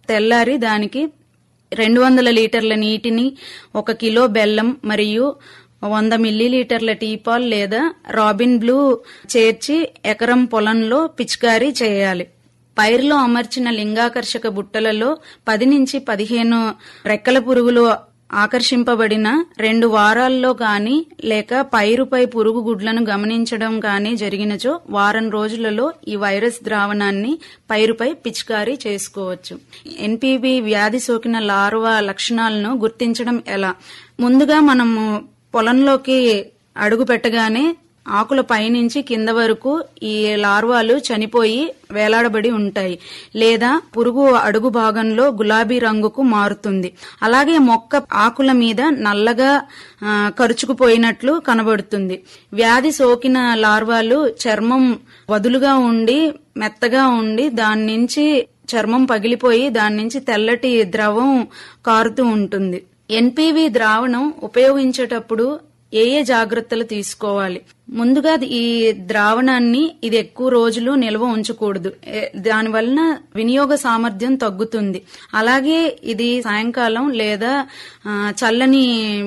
తెల్లారి దానికి రెండు వందల లీటర్ల నీటిని ఒక కిలో బెల్లం మరియు వంద మిల్లీలీటర్ల టీపాల్ లేదా రాబిన్ బ్లూ చేర్చి ఎకరం పొలంలో పిచికారీ చేయాలి పైరులో అమర్చిన లింగాకర్షక బుట్టలలో పది నుంచి పదిహేను రెక్కల పురుగులు ఆకర్షింపబడిన రెండు వారాల్లో గాని లేక పైరుపై పురుగు గుడ్లను గమనించడం గాని జరిగినచో వారం రోజులలో ఈ వైరస్ ద్రావణాన్ని పైరుపై పిచికారీ చేసుకోవచ్చు ఎన్పివి వ్యాధి సోకిన లార్వా లక్షణాలను గుర్తించడం ఎలా ముందుగా మనము పొలంలోకి అడుగు పెట్టగానే ఆకుల పైనుంచి కింద వరకు ఈ లార్వాలు చనిపోయి వేలాడబడి ఉంటాయి లేదా పురుగు అడుగు భాగంలో గులాబీ రంగుకు మారుతుంది అలాగే మొక్క ఆకుల మీద నల్లగా ఆ, కరుచుకుపోయినట్లు కనబడుతుంది వ్యాధి సోకిన లార్వాలు చర్మం వదులుగా ఉండి మెత్తగా ఉండి దాని నుంచి చర్మం పగిలిపోయి దాని నుంచి తెల్లటి ద్రవం కారుతూ ఉంటుంది ఎన్పివి ద్రావణం ఉపయోగించేటప్పుడు ఏ ఏ జాగ్రత్తలు తీసుకోవాలి ముందుగా ఈ ద్రావణాన్ని ఇది ఎక్కువ రోజులు నిల్వ ఉంచకూడదు ఏ- దాని వలన వినియోగ సామర్థ్యం తగ్గుతుంది అలాగే ఇది సాయంకాలం లేదా ఆ, చల్లని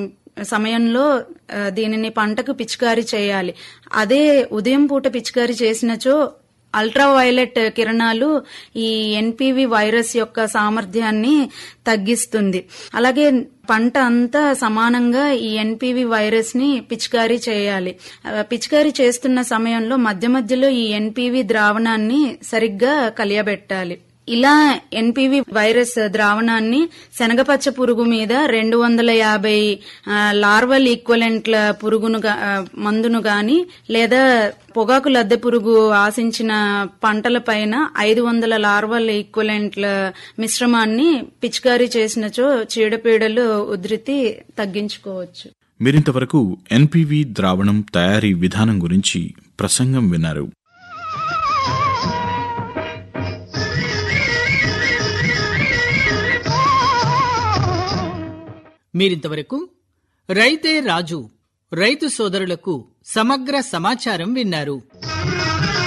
సమయంలో ఆ, దీనిని పంటకు పిచికారీ చేయాలి అదే ఉదయం పూట పిచికారీ చేసినచో అల్ట్రా వైలెట్ కిరణాలు ఈ ఎన్పివి వైరస్ యొక్క సామర్థ్యాన్ని తగ్గిస్తుంది అలాగే పంట అంతా సమానంగా ఈ ఎన్పివి వైరస్ ని పిచికారీ చేయాలి ఆ, పిచికారీ చేస్తున్న సమయంలో మధ్య మధ్యలో ఈ ఎన్పివి ద్రావణాన్ని సరిగ్గా కలియబెట్టాలి ఇలా ఎన్పివి వైరస్ ద్రావణాన్ని శనగపచ్చ పురుగు మీద రెండు వందల యాభై ఆ, లార్వల్ ఈక్వలెంట్ల పురుగును గా- ఆ, మందును గాని లేదా పొగాకు లద్దె పురుగు ఆశించిన పంటల పైన ఐదు వందల లార్వల్ ఈక్వలెంట్ల మిశ్రమాన్ని పిచికారీ చేసినచో చీడపీడలు ఉధృతి తగ్గించుకోవచ్చు మీరింతవరకు ఎన్పివి ద్రావణం తయారీ విధానం గురించి ప్రసంగం విన్నారు మీరింతవరకు రైతే రాజు రైతు సోదరులకు సమగ్ర సమాచారం విన్నారు